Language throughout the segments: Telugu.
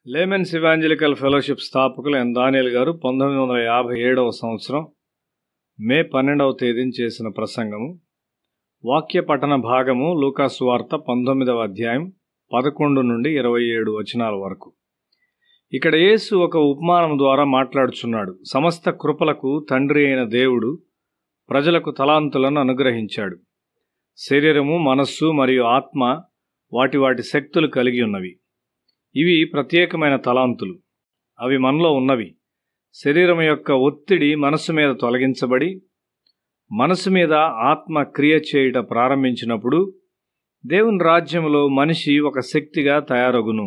లేమెన్స్ ఇవాంజలికల్ ఫెలోషిప్ స్థాపకులు ఎన్ దానియల్ గారు పంతొమ్మిది వందల యాభై ఏడవ సంవత్సరం మే పన్నెండవ తేదీన చేసిన ప్రసంగము వాక్య పఠన భాగము లూకాసు వార్త పంతొమ్మిదవ అధ్యాయం పదకొండు నుండి ఇరవై ఏడు వచనాల వరకు ఇక్కడ యేసు ఒక ఉపమానం ద్వారా మాట్లాడుచున్నాడు సమస్త కృపలకు తండ్రి అయిన దేవుడు ప్రజలకు తలాంతులను అనుగ్రహించాడు శరీరము మనస్సు మరియు ఆత్మ వాటి వాటి శక్తులు కలిగి ఉన్నవి ఇవి ప్రత్యేకమైన తలాంతులు అవి మనలో ఉన్నవి శరీరం యొక్క ఒత్తిడి మనసు మీద తొలగించబడి మనసు మీద ఆత్మ క్రియ చేయుట ప్రారంభించినప్పుడు దేవుని రాజ్యంలో మనిషి ఒక శక్తిగా తయారగును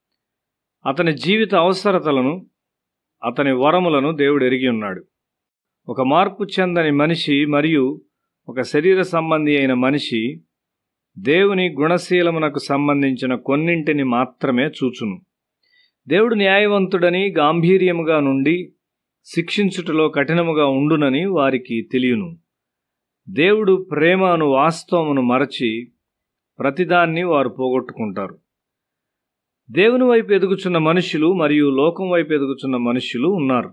అతని జీవిత అవసరతలను అతని వరములను దేవుడు ఎరిగి ఉన్నాడు ఒక మార్పు చెందని మనిషి మరియు ఒక శరీర సంబంధి అయిన మనిషి దేవుని గుణశీలమునకు సంబంధించిన కొన్నింటిని మాత్రమే చూచును దేవుడు న్యాయవంతుడని గాంభీర్యముగా నుండి శిక్షించుటలో కఠినముగా ఉండునని వారికి తెలియను దేవుడు ప్రేమ అను వాస్తవమును మరచి ప్రతిదాన్ని వారు పోగొట్టుకుంటారు దేవుని వైపు ఎదుగుచున్న మనుషులు మరియు లోకం వైపు ఎదుగుచున్న మనుషులు ఉన్నారు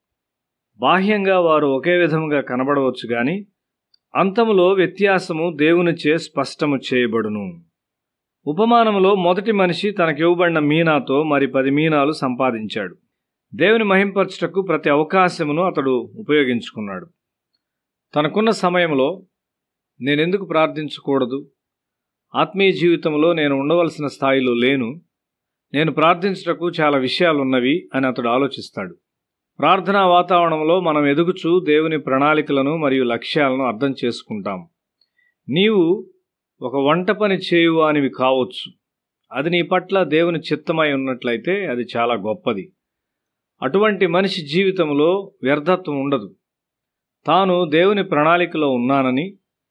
బాహ్యంగా వారు ఒకే విధముగా కనబడవచ్చు గాని అంతములో వ్యత్యాసము దేవునిచే స్పష్టము చేయబడును ఉపమానములో మొదటి మనిషి తనకివ్వబడిన మీనాతో మరి పది మీనాలు సంపాదించాడు దేవుని మహింపరచుటకు ప్రతి అవకాశమును అతడు ఉపయోగించుకున్నాడు తనకున్న సమయంలో నేనెందుకు ప్రార్థించకూడదు ఆత్మీయ జీవితంలో నేను ఉండవలసిన స్థాయిలో లేను నేను ప్రార్థించుటకు చాలా విషయాలున్నవి అని అతడు ఆలోచిస్తాడు ప్రార్థనా వాతావరణంలో మనం ఎదుగుచూ దేవుని ప్రణాళికలను మరియు లక్ష్యాలను అర్థం చేసుకుంటాం నీవు ఒక వంట పని చేయువానివి కావచ్చు అది నీ పట్ల దేవుని చిత్తమై ఉన్నట్లయితే అది చాలా గొప్పది అటువంటి మనిషి జీవితంలో వ్యర్థత్వం ఉండదు తాను దేవుని ప్రణాళికలో ఉన్నానని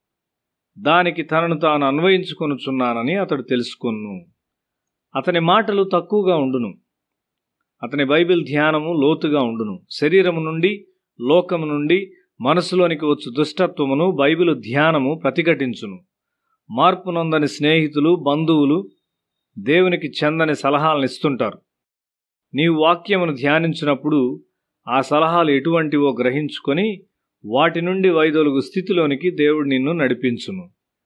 దానికి తనను తాను అన్వయించుకొనుచున్నానని అతడు తెలుసుకొను అతని మాటలు తక్కువగా ఉండును అతని బైబిల్ ధ్యానము లోతుగా ఉండును శరీరము నుండి లోకము నుండి మనసులోనికి వచ్చు దుష్టత్వమును బైబిల్ ధ్యానము ప్రతిఘటించును మార్పు నొందని స్నేహితులు బంధువులు దేవునికి చెందని సలహాలను ఇస్తుంటారు నీవు వాక్యమును ధ్యానించినప్పుడు ఆ సలహాలు ఎటువంటివో గ్రహించుకొని వాటి నుండి వైదొలుగు స్థితిలోనికి దేవుడు నిన్ను నడిపించును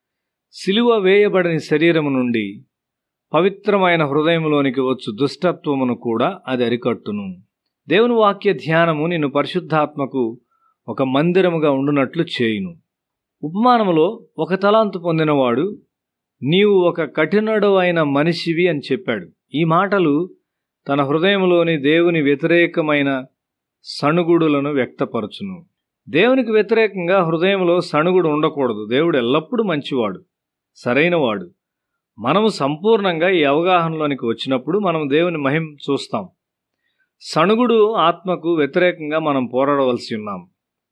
సిలువ వేయబడని శరీరము నుండి పవిత్రమైన హృదయంలోనికి వచ్చు దుష్టత్వమును కూడా అది అరికట్టును దేవుని వాక్య ధ్యానము నిన్ను పరిశుద్ధాత్మకు ఒక మందిరముగా ఉండునట్లు చేయును ఉపమానములో ఒక తలాంతు పొందినవాడు నీవు ఒక కఠినడు అయిన మనిషివి అని చెప్పాడు ఈ మాటలు తన హృదయంలోని దేవుని వ్యతిరేకమైన సణుగుడులను వ్యక్తపరచును దేవునికి వ్యతిరేకంగా హృదయంలో సణుగుడు ఉండకూడదు దేవుడు ఎల్లప్పుడూ మంచివాడు సరైనవాడు మనము సంపూర్ణంగా ఈ అవగాహనలోనికి వచ్చినప్పుడు మనం దేవుని మహిం చూస్తాం సణుగుడు ఆత్మకు వ్యతిరేకంగా మనం పోరాడవలసి ఉన్నాం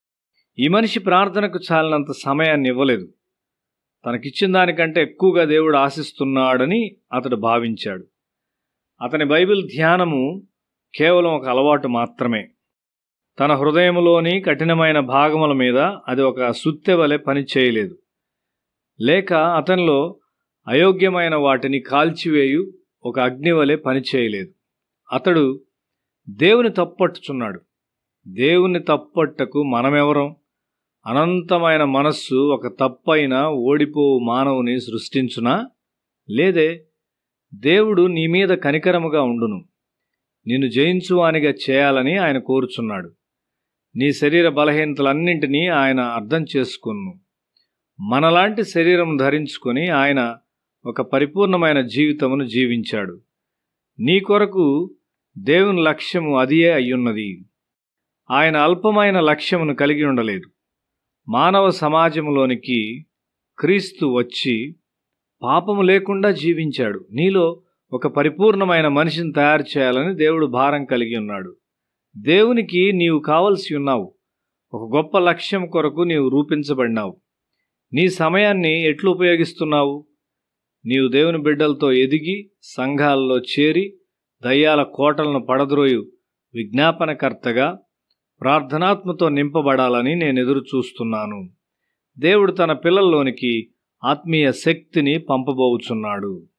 ఈ మనిషి ప్రార్థనకు చాలినంత సమయాన్ని ఇవ్వలేదు తనకిచ్చిన దానికంటే ఎక్కువగా దేవుడు ఆశిస్తున్నాడని అతడు భావించాడు అతని బైబిల్ ధ్యానము కేవలం ఒక అలవాటు మాత్రమే తన హృదయంలోని కఠినమైన భాగముల మీద అది ఒక సుత్తె వలె పని చేయలేదు లేక అతనిలో అయోగ్యమైన వాటిని కాల్చివేయు ఒక అగ్ని వలె పనిచేయలేదు అతడు దేవుని తప్పట్టుచున్నాడు దేవుని తప్పట్టకు మనమెవరం అనంతమైన మనస్సు ఒక తప్పైన ఓడిపోవు మానవుని సృష్టించునా లేదే దేవుడు నీ మీద కనికరముగా ఉండును నిన్ను జయించువానిగా చేయాలని ఆయన కోరుచున్నాడు నీ శరీర బలహీనతలన్నింటినీ ఆయన అర్థం చేసుకును మనలాంటి శరీరం ధరించుకొని ఆయన ఒక పరిపూర్ణమైన జీవితమును జీవించాడు నీ కొరకు దేవుని లక్ష్యము అదియే అయ్యున్నది ఆయన అల్పమైన లక్ష్యమును కలిగి ఉండలేదు మానవ సమాజంలోనికి క్రీస్తు వచ్చి పాపము లేకుండా జీవించాడు నీలో ఒక పరిపూర్ణమైన మనిషిని తయారు చేయాలని దేవుడు భారం కలిగి ఉన్నాడు దేవునికి నీవు కావలసి ఉన్నావు ఒక గొప్ప లక్ష్యం కొరకు నీవు రూపించబడినావు నీ సమయాన్ని ఎట్లు ఉపయోగిస్తున్నావు నీవు దేవుని బిడ్డలతో ఎదిగి సంఘాల్లో చేరి దయ్యాల కోటలను పడద్రోయు విజ్ఞాపనకర్తగా ప్రార్థనాత్మతో నింపబడాలని నేను ఎదురు చూస్తున్నాను దేవుడు తన పిల్లల్లోనికి ఆత్మీయ శక్తిని పంపబోచున్నాడు